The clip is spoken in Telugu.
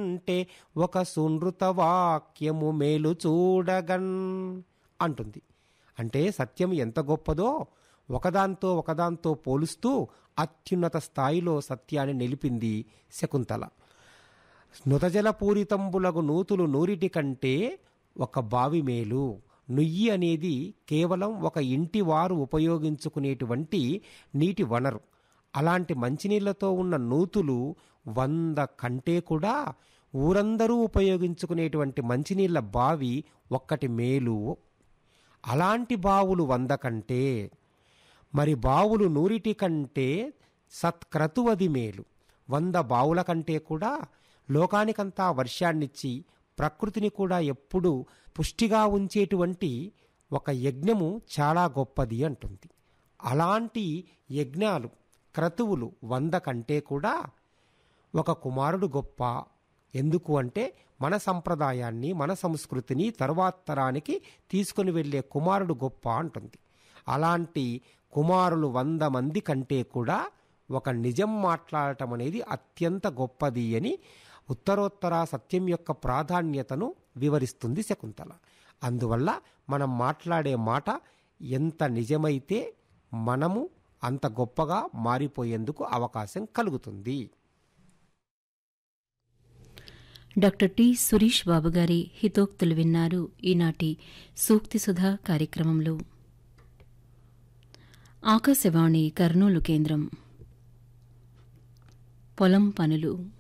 కంటే ఒక సునృత వాక్యము మేలు చూడగన్ అంటుంది అంటే సత్యం ఎంత గొప్పదో ఒకదాంతో ఒకదాంతో పోలుస్తూ అత్యున్నత స్థాయిలో సత్యాన్ని నిలిపింది శకుంతల నుతజలపూరితంబులగు నూతులు నూరిటి కంటే ఒక బావి మేలు నుయ్యి అనేది కేవలం ఒక ఇంటి వారు ఉపయోగించుకునేటువంటి నీటి వనరు అలాంటి మంచినీళ్లతో ఉన్న నూతులు వంద కంటే కూడా ఊరందరూ ఉపయోగించుకునేటువంటి మంచినీళ్ళ బావి ఒక్కటి మేలు అలాంటి బావులు వంద కంటే మరి బావులు నూరిటి కంటే సత్క్రతువది మేలు వంద బావుల కంటే కూడా లోకానికంతా వర్షాన్నిచ్చి ప్రకృతిని కూడా ఎప్పుడూ పుష్టిగా ఉంచేటువంటి ఒక యజ్ఞము చాలా గొప్పది అంటుంది అలాంటి యజ్ఞాలు క్రతువులు వంద కంటే కూడా ఒక కుమారుడు గొప్ప ఎందుకు అంటే మన సంప్రదాయాన్ని మన సంస్కృతిని తర్వాత తరానికి తీసుకుని వెళ్ళే కుమారుడు గొప్ప అంటుంది అలాంటి కుమారులు వంద మంది కంటే కూడా ఒక నిజం మాట్లాడటం అనేది అత్యంత గొప్పది అని ఉత్తరోత్తర సత్యం యొక్క ప్రాధాన్యతను వివరిస్తుంది శకుంతల అందువల్ల మనం మాట్లాడే మాట ఎంత నిజమైతే మనము అంత గొప్పగా మారిపోయేందుకు అవకాశం కలుగుతుంది డాక్టర్ టి సురీష్ బాబు గారి హితోక్తులు విన్నారు ఈనాటి సూక్తి సుధా కార్యక్రమంలో ఆకాశవాణి కర్నూలు కేంద్రం పొలం పనులు